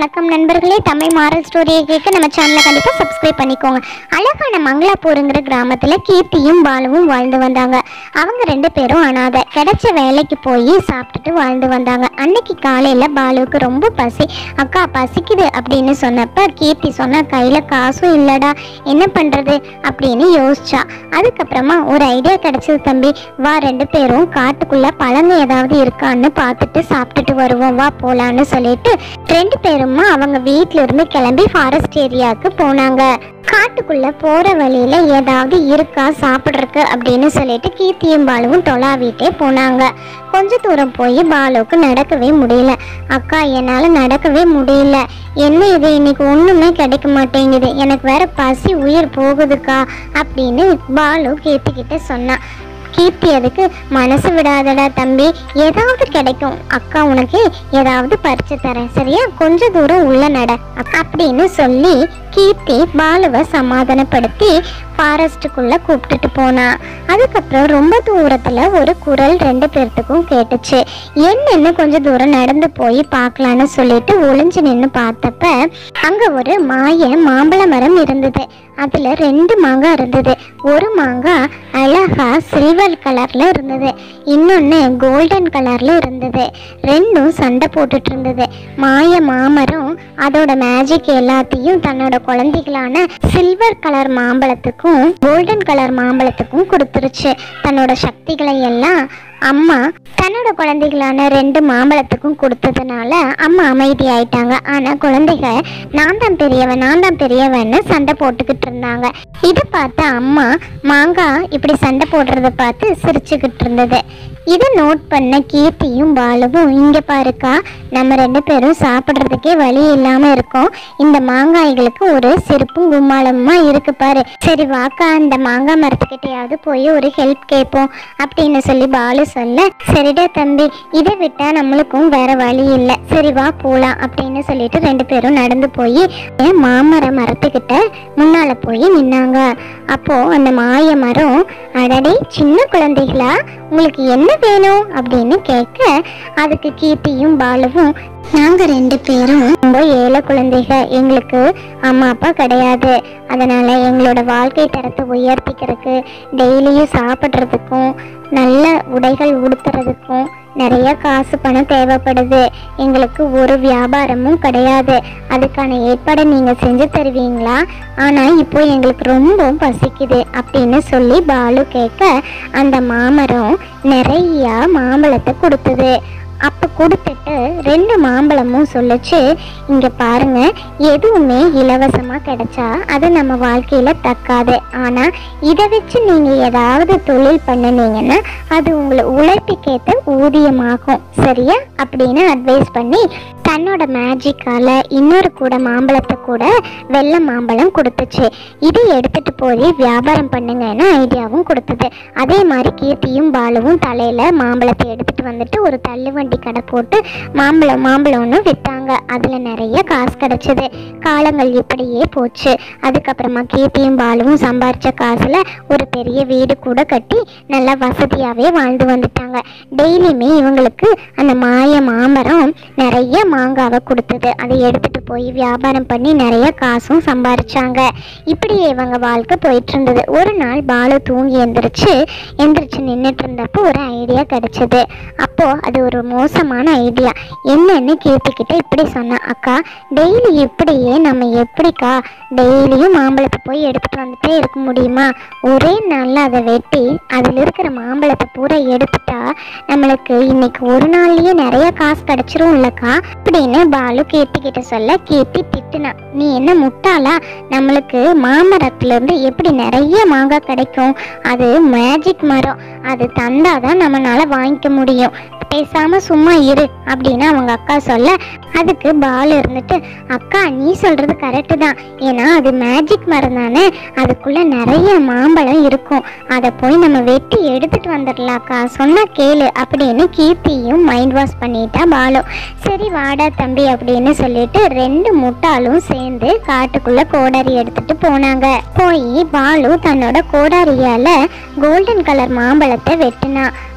வணக்கம் நண்பர்களே தமிழ் மாரல் ஸ்டோரியை கேட்க நம்ம சேனலை கண்டிப்பாக சப்ஸ்கிரைப் பண்ணிக்கோங்க அழகான மங்களாப்பூருங்கிற கிராமத்தில் கீர்த்தியும் பாலுவும் வாழ்ந்து வந்தாங்க அவங்க ரெண்டு பேரும் அனாதை கிடைச்ச வேலைக்கு போய் சாப்பிட்டுட்டு வாழ்ந்து வந்தாங்க அன்னைக்கு காலையில் பாலுவுக்கு ரொம்ப பசி அக்கா பசிக்குது அப்படின்னு சொன்னப்ப கீர்த்தி சொன்னா கையில் காசும் இல்லடா என்ன பண்ணுறது அப்படின்னு யோசிச்சா அதுக்கப்புறமா ஒரு ஐடியா கிடைச்சது தம்பி வா ரெண்டு பேரும் காட்டுக்குள்ள பழங்க ஏதாவது இருக்கான்னு பார்த்துட்டு சாப்பிட்டுட்டு வருவோம் வா போலான்னு சொல்லிட்டு ரெண்டு பேருமா அவங்க வீட்ல இருந்து கிளம்பி ஃபாரஸ்ட் ஏரியாவுக்கு போனாங்க காட்டுக்குள்ள போற வழியில ஏதாவது இருக்கா சாப்பிட்றதுக்கு அப்படின்னு சொல்லிட்டு கீர்த்தியும் பாலுவும் தொலாவிட்டே போனாங்க கொஞ்ச தூரம் போய் பாலுவுக்கு நடக்கவே முடியல அக்கா என்னால நடக்கவே முடியல என்ன இது இன்னைக்கு ஒண்ணுமே கிடைக்க மாட்டேங்குது எனக்கு வேற பசி உயிர் போகுதுக்கா அப்படின்னு பாலு கீர்த்திக்கிட்ட சொன்னான் கீர்த்தி அதுக்கு மனசு விடாதடா தம்பி ஏதாவது கிடைக்கும் அக்கா உனக்கு ஏதாவது பறிச்சு தரேன் சரியா கொஞ்ச தூரம் உள்ள நட அப்~ அப்படின்னு சொல்லி கீர்த்தி பாலுவை சமாதானப்படுத்தி ஃபாரஸ்ட்டுக்குள்ள கூப்பிட்டுட்டு போனா அதுக்கப்புறம் ரொம்ப தூரத்துல ஒரு குரல் ரெண்டு பேர்த்துக்கும் கேட்டுச்சு என்னன்னு கொஞ்ச தூரம் நடந்து போய் பார்க்கலான்னு சொல்லிட்டு ஒளிஞ்சு நின்று பார்த்தப்ப அங்க ஒரு மாய மாம்பழ மரம் இருந்தது அதுல ரெண்டு மாங்காய் இருந்தது ஒரு மாங்காய் அழகா சில்வர் கலர்ல இருந்தது இன்னொன்னு கோல்டன் கலர்ல இருந்தது ரெண்டும் சண்டை போட்டுட்டு இருந்தது மாய மாமரம் அதோட மேஜிக் எல்லாத்தையும் தன்னோட குழந்தைகளான சில்வர் கலர் மாம்பழத்துக்கும் கோல்டன் கலர் மாம்பழத்துக்கும் கொடுத்துருச்சு தன்னோட சக்திகளை எல்லாம் அம்மா தன்னோட குழந்தைகளான ரெண்டு மாம்பழத்துக்கும் கொடுத்ததுனால அம்மா அமைதி ஆயிட்டாங்க ஆனா குழந்தைக நான் தான் பெரியவன் நான் தான் பெரியவன்னு சண்டை போட்டுக்கிட்டு இருந்தாங்க இதை பார்த்து அம்மா மாங்காய் இப்படி சண்டை போடுறத பார்த்து சிரிச்சுக்கிட்டு இருந்தது இதை நோட் பண்ண கீர்த்தியும் பாலுவும் இங்க பாருக்கா நம்ம ரெண்டு பேரும் சாப்பிட்றதுக்கே வழி இல்லாம இருக்கோம் இந்த மாங்காய்களுக்கு ஒரு சிரிப்பும் கும்மாளமா இருக்கு பாரு சரி வாக்கா இந்த மாங்காய் மரத்துக்கிட்டையாவது போய் ஒரு ஹெல்ப் கேட்போம் அப்படின்னு சொல்லி பாலு சொல்ல சரிடா தம்பி இதை விட்டா நம்மளுக்கும் வேற வழி இல்லை சரி வா போலாம் அப்படின்னு சொல்லிட்டு ரெண்டு பேரும் நடந்து போய் மாமர மரத்துக்கிட்ட முன்னால போய் நின்னாங்க அப்போ அந்த மாய மரம் அடடே சின்ன குழந்தைகளா உங்களுக்கு என்ன வேணும் அப்படின்னு கேட்க அதுக்கு கீர்த்தியும் பாலுவும் நாங்க ரெண்டு பேரும் ரொம்ப ஏழை குழந்தைக எங்களுக்கு அம்மா அப்பா கிடையாது அதனால எங்களோட வாழ்க்கை தரத்தை உயர்த்திக்கிறதுக்கு டெய்லியும் சாப்பிட்றதுக்கும் நல்ல உடைகள் உடுத்துறதுக்கும் நிறைய காசு பணம் தேவைப்படுது எங்களுக்கு ஒரு வியாபாரமும் கிடையாது அதுக்கான ஏற்பாடை நீங்க செஞ்சு தருவீங்களா ஆனா இப்போ எங்களுக்கு ரொம்ப பசிக்குது அப்படின்னு சொல்லி பாலு கேட்க அந்த மாமரம் நிறைய மாம்பழத்தை கொடுத்தது அப்போ கொடுத்துட்டு ரெண்டு மாம்பழமும் சொல்லுச்சு இங்க பாருங்க எதுவுமே இலவசமா கிடைச்சா அது நம்ம வாழ்க்கையில தக்காது ஆனா இதை வச்சு நீங்க ஏதாவது தொழில் பண்ணுனீங்கன்னா அது உங்களை உழைப்புக்கேத்த ஊதியமாகும் சரியா அப்படின்னு அட்வைஸ் பண்ணி தன்னோட மேஜிக்கால இன்னொரு கூட மாம்பழத்தை கூட வெள்ளை மாம்பழம் கொடுத்துச்சு இதை எடுத்துட்டு போய் வியாபாரம் பண்ணுங்கன்னு ஐடியாவும் கொடுத்தது அதே மாதிரி கீர்த்தியும் பாலுவும் தலையில மாம்பழத்தை எடுத்துட்டு வந்துட்டு ஒரு தள்ளுவண்டி கடை போட்டு மாம்பழம் மாம்பழம்னு வித்தாங்க அதுல நிறைய காசு கிடைச்சது காலங்கள் இப்படியே போச்சு அதுக்கப்புறமா கீர்த்தியும் பாலுவும் சம்பாரிச்ச காசுல ஒரு பெரிய வீடு கூட கட்டி நல்லா வசதியாவே வாழ்ந்து வந்துட்டாங்க டெய்லியுமே இவங்களுக்கு அந்த மாய மாமரம் நிறைய மாங்காவை கொடுத்தது அதை எடுத்துட்டு போய் வியாபாரம் பண்ணி நிறைய காசும் சம்பாரிச்சாங்க இப்படியே இவங்க வாழ்க்கை போயிட்டு இருந்தது ஒரு நாள் பாலு தூங்கி எந்திரிச்சு எந்திரிச்சு நின்றுட்டு இருந்தப்போ ஒரு ஐடியா கிடைச்சது அப்போ அது ஒரு மோசமான ஐடியா என்னன்னு கீர்த்திக்கிட்ட இப்படி சொன்னா அக்கா டெய்லி இப்படியே நம்ம எப்படிக்கா டெய்லியும் மாம்பழத்தை போய் எடுத்துட்டு வந்துட்டே இருக்க முடியுமா ஒரே நாள்ல அதை வெட்டி அதில் இருக்கிற மாம்பழத்தை பூரா எடுத்துட்டா நம்மளுக்கு இன்னைக்கு ஒரு நாள்லயே நிறைய காசு கிடைச்சிரும் இல்லக்கா அப்படின்னு பாலு கீர்த்தி கிட்ட சொல்ல கீர்த்தி திட்டுனா நீ என்ன முட்டாளா நம்மளுக்கு மாமரத்துல இருந்து எப்படி நிறைய மாங்காய் கிடைக்கும் அது மேஜிக் மரம் அது தந்தாதான் நம்மளால வாங்கிக்க முடியும் பேசாம சும்மா இரு அப்படின்னு அவங்க அக்கா சொல்ல அதுக்கு பால் இருந்துட்டு அக்கா நீ சொல்றது கரெக்டு தான் ஏன்னா அது மேஜிக் மரம் தானே அதுக்குள்ள நிறைய மாம்பழம் இருக்கும் அதை போய் நம்ம வெட்டி எடுத்துட்டு வந்துடலாக்கா சொன்னா கேளு அப்படின்னு கீர்த்தியும் மைண்ட் வாஷ் பண்ணிட்டா பாலு சரி வாடா தம்பி அப்படின்னு சொல்லிட்டு ரெண்டு முட்டாளும் சேர்ந்து காட்டுக்குள்ள கோடாரி எடுத்துட்டு போனாங்க போய் பாலு தன்னோட கோடாரியால கோல்டன் கலர் மாம்பழத்தை வெட்டினா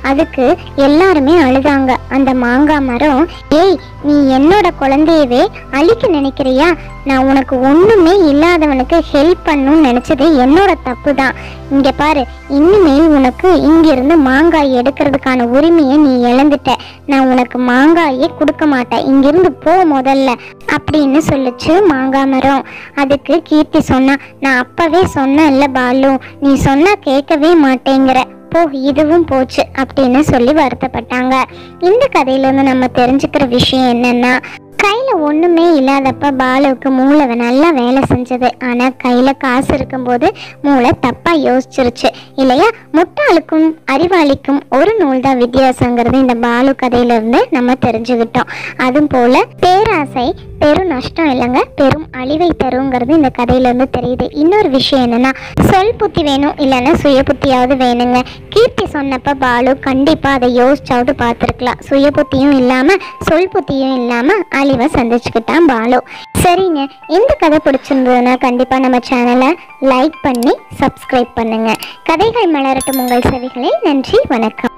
அதுக்கு எல்லாருமே அழுதாங்க அந்த மாங்காய் மரம் ஏய் நீ என்னோட குழந்தையவே அழிக்க நினைக்கிறியா நான் உனக்கு ஒண்ணுமே இல்லாதவனுக்கு ஹெல்ப் பண்ணணும்னு நினைச்சது என்னோட தப்பு தான் இங்க பாரு இனிமேல் உனக்கு இங்கிருந்து மாங்காய் எடுக்கிறதுக்கான உரிமையை நீ இழந்துட்ட நான் உனக்கு மாங்காயே கொடுக்க மாட்டேன் இங்கிருந்து போ முதல்ல அப்படின்னு சொல்லுச்சு மாங்காய் மரம் அதுக்கு கீர்த்தி சொன்னா நான் அப்பவே சொன்னேன்ல பாலு நீ சொன்னா கேட்கவே மாட்டேங்கிற போ இதுவும் போச்சு அப்படின்னு சொல்லி வருத்தப்பட்டாங்க இந்த கதையில இருந்து நம்ம தெரிஞ்சுக்கிற விஷயம் என்னன்னா கையில ஒண்ணுமே இல்லாதப்ப பாலுவுக்கு மூளை நல்லா வேலை செஞ்சது ஆனா கையில காசு இருக்கும்போது மூளை தப்பா யோசிச்சிருச்சு இல்லையா முட்டாளுக்கும் அறிவாளிக்கும் ஒரு நூல் தான் வித்தியாசங்கிறது இந்த பாலு கதையில இருந்து நம்ம தெரிஞ்சுக்கிட்டோம் அதுவும் போல பேராசை பெரும் நஷ்டம் இல்லைங்க பெரும் அழிவை தருங்கிறது இந்த கதையில இருந்து தெரியுது இன்னொரு விஷயம் என்னன்னா சொல் புத்தி வேணும் இல்லைன்னா சுய புத்தியாவது வேணுங்க கீர்த்தி சொன்னப்ப பாலு கண்டிப்பா அதை யோசிச்சாவது பார்த்துருக்கலாம் சுய புத்தியும் இல்லாம சொல் புத்தியும் இல்லாம அழிவை சந்திச்சுக்கிட்டான் பாலு சரிங்க இந்த கதை பிடிச்சிருந்ததுன்னா கண்டிப்பா நம்ம சேனலை லைக் பண்ணி சப்ஸ்கிரைப் பண்ணுங்க கதைகள் மலரட்டும் உங்கள் செவிகளில் நன்றி வணக்கம்